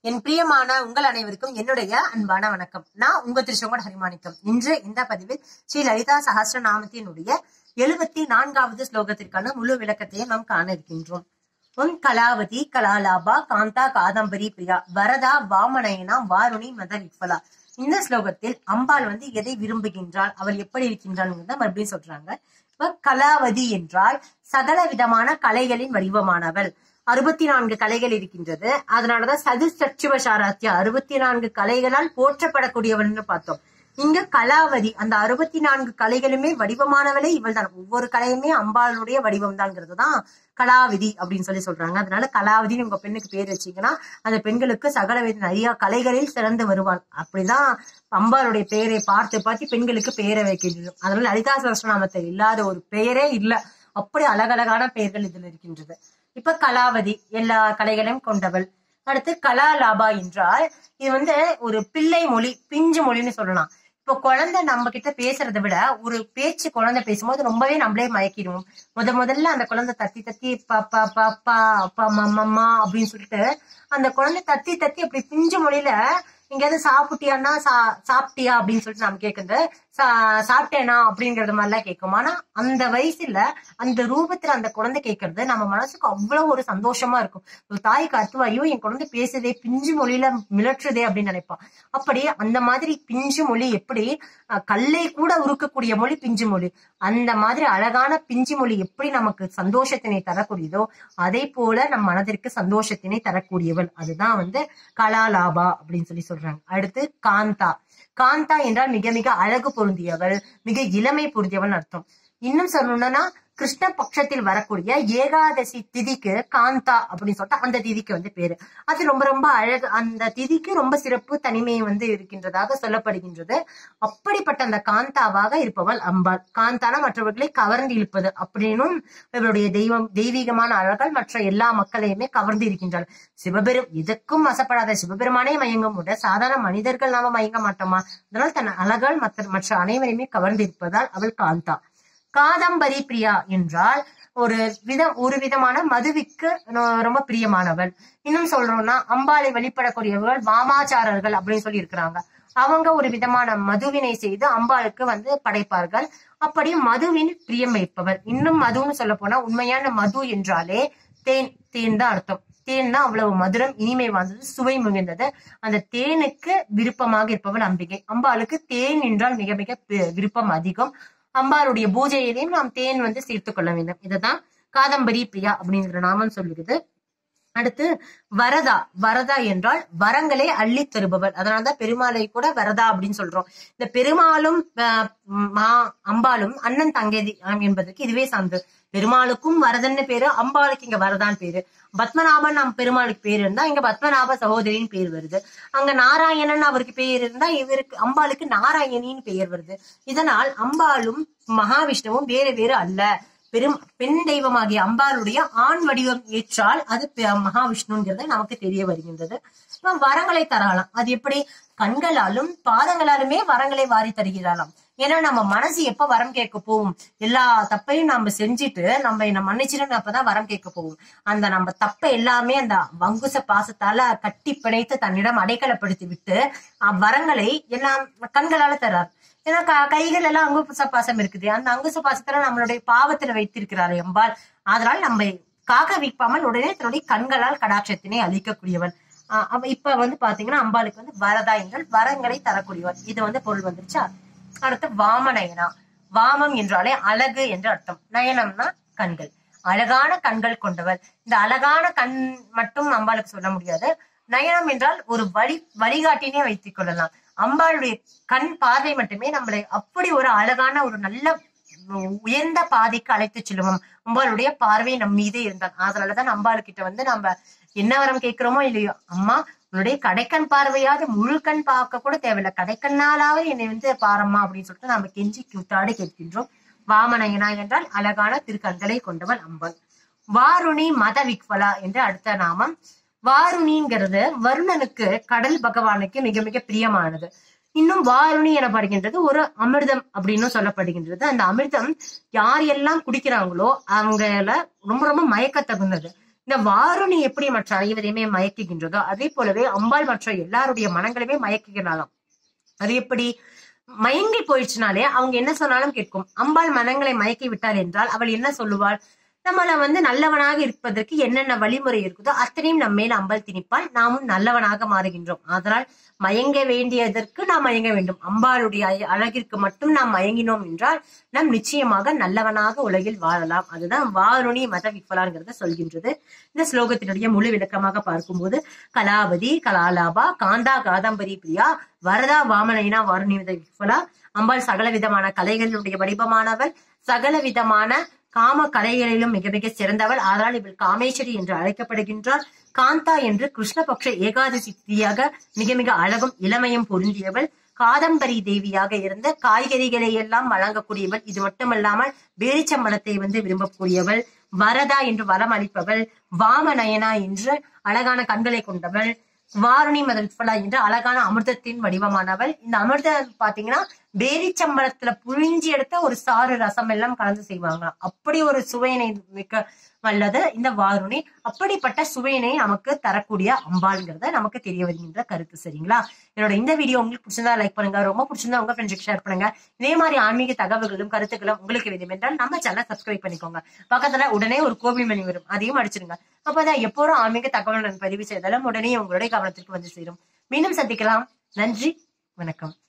என் பிரியமான உங்கள் அனைவருக்கும் என்னுடைய அன்பான வணக்கம் நான் உங்க திருச்செங்கோடு ஹரிமாணிக்கம் இன்று இந்த பதிவில் ஸ்ரீ லலிதா சஹஸ்ர நாமத்தினுடைய எழுபத்தி நான்காவது ஸ்லோகத்திற்கான முழு விளக்கத்தையும் நாம் காண இருக்கின்றோம் உன் கலாவதி கலாலாபா காந்தா காதம்பரி பிரியா வரதா வாமனயனா வாருணி மத விக்வலா இந்த ஸ்லோகத்தில் அம்பாள் வந்து எதை விரும்புகின்றாள் அவள் எப்படி இருக்கின்றாள் மறுபடியும் சொல்றாங்க இப்ப கலாவதி என்றால் சகல விதமான கலைகளின் வடிவமானவள் அறுபத்தி நான்கு கலைகள் இருக்கின்றது அதனாலதான் சதுசச்சுவ சாராத்தியா அறுபத்தி நான்கு கலைகளால் போற்றப்படக்கூடியவள்னு பார்த்தோம் இங்க கலாவதி அந்த அறுபத்தி நான்கு கலைகளுமே வடிவமானவளே இவள் தான் ஒவ்வொரு கலையுமே அம்பாளுடைய வடிவம் தான்ங்கிறது தான் கலாவிதி அப்படின்னு சொல்லி சொல்றாங்க அதனால கலாவதினு உங்க பெண்ணுக்கு பேர் வச்சீங்கன்னா அந்த பெண்களுக்கு சகல வித நிறைய கலைகளில் சிறந்து வருவாள் அப்படிதான் அம்பாளுடைய பெயரை பார்த்து பார்த்து பெண்களுக்கு பெயரை வைக்கின்றோம் அதனால லலிதா சகஸ்ரநாமத்தில் இல்லாத ஒரு பெயரே இல்ல அப்படி அழகழகான பெயர்கள் இதுல இருக்கின்றது இப்ப கலாவதி எல்லா கலைகளையும் கொண்டவள் அடுத்து கலாலாபா என்றால் இது வந்து ஒரு பிள்ளை மொழி பிஞ்சு மொழின்னு சொல்லலாம் இப்போ குழந்தை நம்ம கிட்ட பேசுறதை விட ஒரு பேச்சு குழந்தை பேசும்போது ரொம்பவே நம்மளே மயக்கிடுவோம் முத முதல்ல அந்த குழந்தை தத்தி தத்தி பாப்பா பாப்பா அப்பா மம்மம்மா அப்படின்னு சொல்லிட்டு அந்த குழந்தை தத்தி தத்தி அப்படி பிஞ்சு மொழியில எங்கேயாவது சாப்பிட்டியான்னா சா சாப்பிட்டியா அப்படின்னு சொல்லிட்டு நம்ம கேட்கறது சா சாப்பிட்டேனா அப்படிங்கறது மாதிரிலாம் கேட்கும் ஆனா அந்த வயசுல அந்த ரூபத்துல அந்த குழந்தை கேட்கறது நம்ம மனசுக்கு அவ்வளவு ஒரு சந்தோஷமா இருக்கும் ஒரு தாய்க்கு அத்துவா ஐயோ என் குழந்தை பேசுதே பிஞ்சு மொழியில மிளற்றுதே அப்படின்னு நினைப்பான் அப்படி அந்த மாதிரி பிஞ்சு மொழி எப்படி அஹ், கல்லை கூட உருக்கக்கூடிய மொழி பிஞ்சு மொழி அந்த மாதிரி அழகான பிஞ்சு மொழி எப்படி நமக்கு சந்தோஷத்தினை தரக்கூடியதோ அதே போல நம் மனதிற்கு சந்தோஷத்தினை தரக்கூடியவள் அதுதான் வந்து கலாலாபா அப்படின்னு சொல்லி சொல்றாங்க அடுத்து காந்தா காந்தா என்றால் மிக மிக அழகு பொருந்தியவள் மிக இளமை பொருந்தியவள் அர்த்தம் இன்னும் சொல்லணும்னா கிருஷ்ண பட்சத்தில் வரக்கூடிய ஏகாதசி திதிக்கு காந்தா அப்படின்னு சொல்லிட்டு அந்த திதிக்கு வந்து பேரு அது ரொம்ப ரொம்ப அழகு அந்த திதிக்கு ரொம்ப சிறப்பு தனிமை வந்து இருக்கின்றதாக சொல்லப்படுகின்றது அப்படிப்பட்ட அந்த காந்தாவாக இருப்பவள் அம்பாள் காந்தானா மற்றவர்களை கவர்ந்து இழுப்பது அப்படின்னும் இவருடைய தெய்வம் தெய்வீகமான அழகால் மற்ற எல்லா மக்களையுமே கவர்ந்து இருக்கின்றாள் சிவபெரும் எதற்கும் வசப்படாத சிவபெருமானே மயங்கும் கூட சாதாரண மனிதர்கள் நாம மயங்க மாட்டோமா அதனால் தன் அழகால் மற்ற மற்ற அனைவரையுமே கவர்ந்து இருப்பதால் அவள் காந்தா காதம்பரி பிரியா என்றால் ஒரு விதம் ஒரு விதமான மதுவிற்கு ரொ- ரொம்ப பிரியமானவள் இன்னும் சொல்றோம்னா அம்பாளை வழிபடக்கூடியவர்கள் வாமாச்சாரர்கள் அப்படின்னு சொல்லி இருக்கிறாங்க அவங்க ஒரு விதமான மதுவினை செய்து அம்பாளுக்கு வந்து படைப்பார்கள் அப்படி மதுவின் பிரியம் வைப்பவர் இன்னும் மதுன்னு சொல்ல போனா உண்மையான மது என்றாலே தேன் தேன் தான் அர்த்தம் தேன்னா அவ்வளவு மதுரம் இனிமை வாழ்ந்தது சுவை மிகுந்தது அந்த தேனுக்கு விருப்பமாக இருப்பவள் அம்பிகை அம்பாளுக்கு தேன் என்றால் மிக மிக பி- விருப்பம் அதிகம் அம்பாளுடைய பூஜையிலையும் நாம் தேன் வந்து சேர்த்து கொள்ள வேண்டும் இதுதான் காதம்பரி பிரியா அப்படிங்கிற நாமம் சொல்லுகிறது அடுத்து வரதா வரதா என்றால் வரங்களை அள்ளி தருபவள் அதனாலதான் பெருமாளை கூட வரதா அப்படின்னு சொல்றோம் இந்த பெருமாளும் அஹ், மா அம்பாளும் அண்ணன் தங்கதி என்பதற்கு இதுவே சார்ந்து பெருமாளுக்கும் வரதன்னு பேரு அம்பாளுக்கு இங்க வரதான் பேரு பத்மநாபன் நம் பெருமாளுக்கு பேர் இருந்தா இங்க பத்மநாப சகோதரின்னு பேர் வருது அங்க நாராயணன் அவருக்கு பேர் இருந்தா இவருக்கு அம்பாளுக்கு நாராயணின்னு பெயர் வருது இதனால் அம்பாளும் மகாவிஷ்ணுவும் வேறு வேறு அல்ல பெரும் பெண் தெய்வமாகிய அம்பாளுடைய ஆண் வடிவம் ஏற்றால் அது பெ- மகாவிஷ்ணுங்கிறது நமக்கு தெரிய வருகின்றது இப்ப வரங்களை தரலாம் அது எப்படி கண்களாலும் பாதங்களாலுமே வரங்களை வாரி தருகிறாளாம் ஏன்னா நம்ம மனசு எப்ப வரம் கேட்க போகும் எல்லா தப்பையும் நம்ம செஞ்சுட்டு நம்ம என்ன மன்னிச்சிடும் அப்பதான் வரம் கேட்க போகும் அந்த நம்ம தப்பை எல்லாமே அந்த வங்குச பாசத்தால கட்டி பிணைத்து தன்னிடம் அடைக்கலப்படுத்தி விட்டு அவ்வரங்களை எல்லாம் கண்களால தர்றார் ஏன்னா க- கைகள் எல்லாம் அங்குச பாசம் இருக்குது அந்த அங்குச பாசத்துல நம்மளுடைய பாவத்துல வைத்திருக்கிறார் எம்பால் அதனால் நம்ம காக்க வைப்பாமல் உடனே தன்னுடைய கண்களால் கடாட்சத்தினை அளிக்கக்கூடியவன் ஆஹ் அவ இப்ப வந்து பாத்தீங்கன்னா அம்பாளுக்கு வந்து வரதா என்றால் வரங்களை தரக்கூடியவன் இது வந்து பொருள் வந்துருச்சா அடுத்து வாமநயனா வாமம் என்றாலே அழகு என்று அர்த்தம் நயனம்னா கண்கள் அழகான கண்கள் கொண்டவர் இந்த அழகான கண் மட்டும் அம்பாளுக்கு சொல்ல முடியாது நயனம் என்றால் ஒரு வழி வழிகாட்டினே வைத்துக் கொள்ளலாம் அம்பாளுடைய கண் பார்வை மட்டுமே நம்மளை அப்படி ஒரு அழகான ஒரு நல்ல உயர்ந்த பாதைக்கு அழைத்து செல்லுவோம் அம்பாளுடைய பார்வை நம் மீதே இருந்தால் அதனாலதான் அம்பாளுக்கிட்ட வந்து நம்ம என்ன வரம் கேட்கிறோமோ இல்லையோ அம்மா உன்னுடைய கடைக்கண் பார்வையாவது முழு கண் பார்க்க கூட தேவையில்ல கடைக்கண்ணாலாவது என்னை வந்து பாரம்மா அப்படின்னு சொல்லிட்டு நம்ம கெஞ்சி கூத்தாடி கேட்கின்றோம் வாமனயனா என்றால் அழகான திருக்கண்களை கொண்டவள் அம்பாள் வாருணி மத விக்வலா என்ற அடுத்த நாமம் வாருணிங்கிறது வருணனுக்கு கடல் பகவானுக்கு மிக மிக பிரியமானது இன்னும் வாருணி எனப்படுகின்றது ஒரு அமிர்தம் அப்படின்னு சொல்லப்படுகின்றது அந்த அமிர்தம் யார் எல்லாம் குடிக்கிறாங்களோ அவங்கள ரொம்ப ரொம்ப மயக்க தகுந்தது இந்த வாருணி எப்படி மற்ற அனைவரையுமே மயக்குகின்றதோ அதே போலவே அம்பாள் மற்ற எல்லாருடைய மனங்களையுமே மயக்குகிறாளாம் அது எப்படி மயங்கி போயிடுச்சுனாலே அவங்க என்ன சொன்னாலும் கேட்கும் அம்பாள் மனங்களை மயக்கி விட்டாள் என்றால் அவள் என்ன சொல்லுவாள் நம்மள வந்து நல்லவனாக இருப்பதற்கு என்னென்ன வழிமுறை இருக்குதோ அத்தனையும் நம்ம மேல அம்பாள் திணிப்பால் நாமும் நல்லவனாக மாறுகின்றோம் அதனால் மயங்க வேண்டியதற்கு நாம் மயங்க வேண்டும் அம்பாளுடைய அழ- அழகிற்கு மட்டும் நாம் மயங்கினோம் என்றால் நாம் நிச்சயமாக நல்லவனாக உலகில் வாழலாம் அதுதான் வாருணி மத விஃபலாங்கிறத சொல்கின்றது இந்த ஸ்லோகத்தினுடைய முழு விளக்கமாக பார்க்கும்போது கலாபதி கலாலாபா காந்தா காதம்பரி பிரியா வரதா வாமனைனா வாருணி மத விஃபலா அம்பாள் சகல விதமான கலைகளுடைய வடிவமானவள் சகல விதமான காம கலைகளிலும் மிக மிக சிறந்தவள் ஆதலால் இவள் காமேஸ்வரி என்று அழைக்கப்படுகின்றார் காந்தா என்று கிருஷ்ணபக்ஷ ஏகாதசி திதியாக மிக மிக அழகும் இளமையும் பொருந்தியவள் காதம்பரி தேவியாக இருந்த காய்கறிகளை எல்லாம் வழங்கக்கூடியவள் இது மட்டுமல்லாமல் பேரிச்சம்பழத்தை வந்து விரும்பக்கூடியவள் வரதா என்று வரம் அளிப்பவள் வாமநயனா என்று அழகான கண்களை கொண்டவள் வாருணி மத விற்பலா என்று அழகான அமிர்தத்தின் வடிவமானவள் இந்த அமிர்தம் பாத்தீங்கன்னா பேரிச்சம்பழத்துல புழிஞ்சி எடுத்த ஒரு சாறு ரசம் எல்லாம் கலந்து செய்வாங்க அப்படி ஒரு சுவையினை மிக்க வல்லது இந்த வாருணி அப்படிப்பட்ட சுவையினை நமக்கு தரக்கூடிய அம்பாள்ங்கிறத நமக்கு தெரிய வருகின்ற கருத்து சரிங்களா என்னோட இந்த வீடியோ உங்களுக்கு பிடிச்சிருந்தா லைக் பண்ணுங்க ரொம்ப பிடிச்சிருந்தா உங்க ஃப்ரெண்ட்ஸுக்கு ஷேர் பண்ணுங்க இதே மாதிரி ஆன்மீக தகவல்களும் கருத்துக்களும் உங்களுக்கு வேண்டும் என்றால் நம்ம சேனல் சப்ஸ்கிரைப் பண்ணிக்கோங்க பக்கத்துல உடனே ஒரு கோவில் மணி வரும் அதையும் அடிச்சிருங்க அப்பதான் எப்போதும் ஆன்மீக தகவல் நான் பதிவு செய்தாலும் உடனே உங்களுடைய கவனத்திற்கு வந்து சேரும் மீண்டும் சந்திக்கலாம் நன்றி வணக்கம்